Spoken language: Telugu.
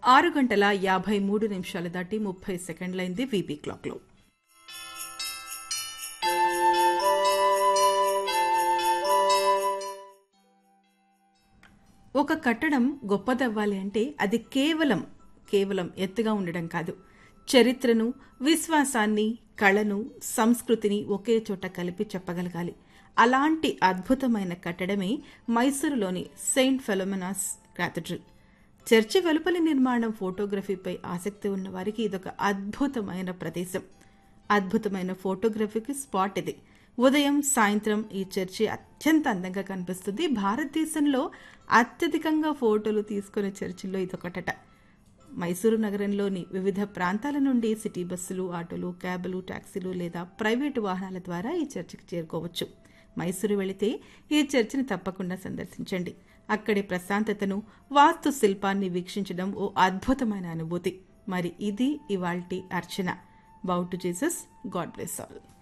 ఆరు గంటల యాభై మూడు నిమిషాలు దాటి ముప్పై సెకండ్లైంది వీపీ క్లాక్లో ఒక కట్టడం గొప్పదవ్వాలి అంటే అది కేవలం కేవలం ఎత్తుగా ఉండడం కాదు చరిత్రను విశ్వాసాన్ని కళను సంస్కృతిని ఒకే చోట కలిపి చెప్పగలగాలి అలాంటి అద్భుతమైన కట్టడమే మైసూరులోని సెయింట్ ఫెలోమెనాస్ క్యాథడ్రల్ చర్చి వెలుపలి నిర్మాణం ఫోటోగ్రఫీపై ఆసక్తి ఉన్న వారికి ఇదొక అద్భుతమైన ప్రదేశం అద్భుతమైన ఫోటోగ్రఫీకి స్పాట్ ఇది ఉదయం సాయంత్రం ఈ చర్చి అత్యంత అందంగా కనిపిస్తుంది భారతదేశంలో అత్యధికంగా ఫోటోలు తీసుకునే చర్చిల్లో ఇదొకటట మైసూరు నగరంలోని వివిధ ప్రాంతాల నుండి సిటీ బస్సులు ఆటోలు క్యాబులు టాక్సీలు లేదా ప్రైవేటు వాహనాల ద్వారా ఈ చర్చికి చేరుకోవచ్చు మైసూరు వెళితే ఈ చర్చిని తప్పకుండా సందర్శించండి అక్కడి ప్రశాంతతను వాస్తు శిల్పాన్ని వీక్షించడం ఓ అద్భుతమైన అనుభూతి మరి ఇది ఇవాల్టి అర్చన bow to Jesus God bless all